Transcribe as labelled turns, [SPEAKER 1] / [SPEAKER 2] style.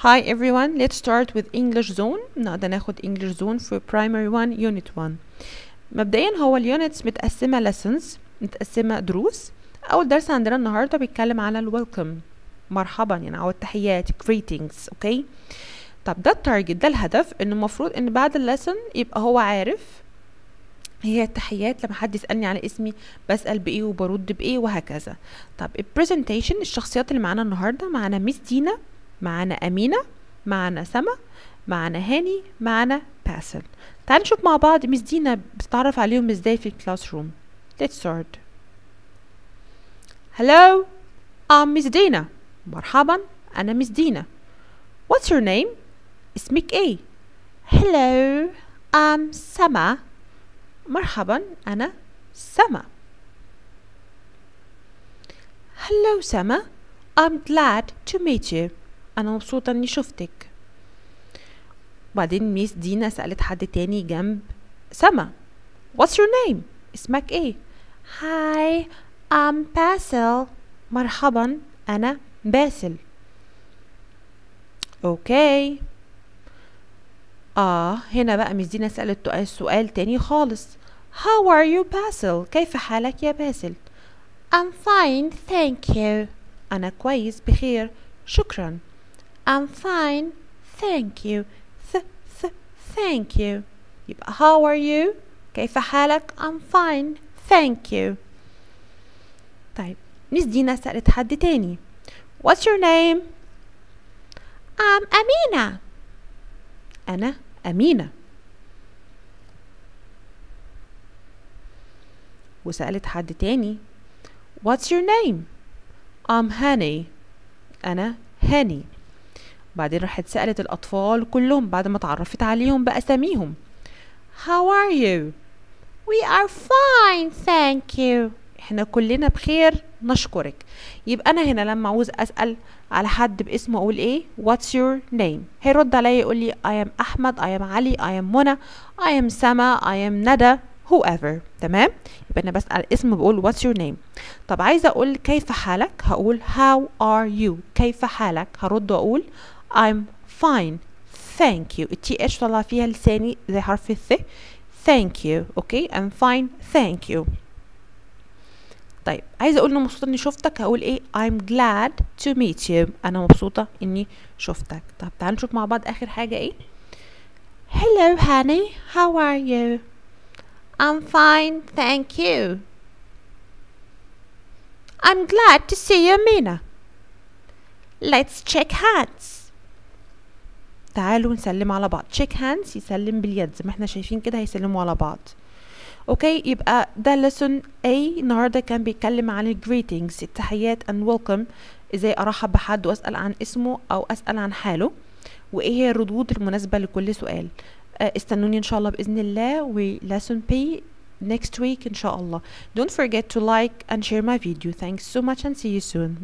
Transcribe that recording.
[SPEAKER 1] Hi everyone, let's start with English zone. نقدر ناخد English zone في primary 1 unit 1. مبدئيا هو اليونتس متقسمة lessons متقسمة دروس. أول درس عندنا النهاردة بيتكلم على ال welcome مرحبا يعني أو التحيات greetings أوكي. طب ده التارجت ده الهدف إن المفروض إن بعد اللسن يبقى هو عارف هي التحيات لما حد يسألني على اسمي بسأل بإيه وبرد بإيه وهكذا. طب البرزنتيشن الشخصيات اللي معانا النهاردة معانا ميس دينا معانا أمينة معانا سما معانا هاني معانا باسل تعال نشوف مع بعض ميس دينا بتتعرف عليهم ازاي في الكلاس روم let's start hello I'm Miss دينا مرحبا أنا ميس دينا what's your name اسمك ايه hello I'm سما مرحبا أنا سما hello سما I'm glad to meet you أنا مبسوطة إني شفتك وبعدين ميس دينا سألت حد تاني جنب سما What's your name؟ اسمك ايه؟ Hi I'm باسل مرحبا أنا باسل أوكي آه هنا بقى ميس دينا سألت سؤال تاني خالص How are you باسل؟ كيف حالك يا باسل؟ I'm fine thank you أنا كويس بخير شكرا I'm fine thank you th th thank you يبقى how are you كيف حالك I'm fine thank you طيب ميس دينا سألت حد تاني What's your name I'm أمينة أنا أمينة وسألت حد تاني What's your name I'm هاني أنا هاني بعدين راحت سألت الأطفال كلهم بعد ما اتعرفت عليهم بأساميهم How are you? We are fine thank you احنا كلنا بخير نشكرك يبقى أنا هنا لما عاوز أسأل على حد باسمه أقول إيه What's your name هيرد عليا يقول لي I am أحمد I am علي I am منى I am سما I am ندى whoever تمام يبقى أنا بسأل اسم بقول What's your name طب عايزة أقول كيف حالك هقول How are you كيف حالك هرد وأقول I'm fine thank you التي اتش طلع فيها لساني زي حرف الث thank you اوكي I'm fine thank you طيب عايزه اقول اني مبسوطه اني شفتك هقول ايه I'm glad to meet you انا مبسوطه اني شفتك طب تعالوا نشوف مع بعض اخر حاجه ايه Hello honey how are you I'm fine thank you I'm glad to see you Mina Let's check hands تعالوا نسلم على بعض check hands يسلم باليد زي ما احنا شايفين كده هيسلموا على بعض اوكي يبقى ده lesson A النهارده كان بيتكلم عن ال greetings التحيات and welcome ازاي ارحب بحد واسال عن اسمه او اسال عن حاله وايه هي الردود المناسبه لكل سؤال استنوني ان شاء الله باذن الله و lesson B next week ان شاء الله don't forget to like and share my video thanks so much and see you soon